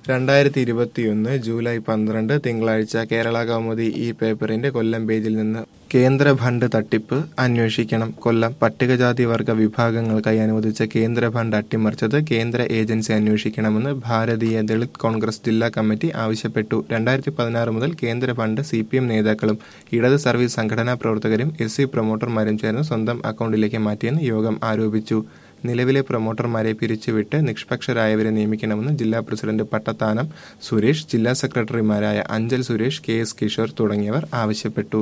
രണ്ടായിരത്തി ഇരുപത്തിയൊന്ന് ജൂലൈ പന്ത്രണ്ട് തിങ്കളാഴ്ച കേരള കൗമുദി ഈ പേപ്പറിന്റെ കൊല്ലം പേജിൽ നിന്ന് കേന്ദ്ര ഫണ്ട് തട്ടിപ്പ് അന്വേഷിക്കണം കൊല്ലം പട്ടികജാതി വർഗ വിഭാഗങ്ങൾക്കായി അനുവദിച്ച കേന്ദ്ര ഫണ്ട് അട്ടിമറിച്ചത് കേന്ദ്ര ഏജൻസി അന്വേഷിക്കണമെന്ന് ഭാരതീയ ദളിത് കോൺഗ്രസ് ജില്ലാ കമ്മിറ്റി ആവശ്യപ്പെട്ടു രണ്ടായിരത്തി പതിനാറ് മുതൽ കേന്ദ്ര ഫണ്ട് സി പി എം നേതാക്കളും ഇടത് സർവീസ് സംഘടനാ പ്രവർത്തകരും എസ് സി പ്രൊമോട്ടർമാരും ചേർന്ന് സ്വന്തം അക്കൗണ്ടിലേക്ക് മാറ്റിയെന്ന് യോഗം ആരോപിച്ചു നിലവിലെ പ്രൊമോട്ടർമാരെ പിരിച്ചുവിട്ട് നിഷ്പക്ഷരായവരെ നിയമിക്കണമെന്ന് ജില്ലാ പ്രസിഡന്റ് പട്ടത്താനം സുരേഷ് ജില്ലാ സെക്രട്ടറിമാരായ അഞ്ചൽ സുരേഷ് കെ എസ് കിഷോർ തുടങ്ങിയവർ ആവശ്യപ്പെട്ടു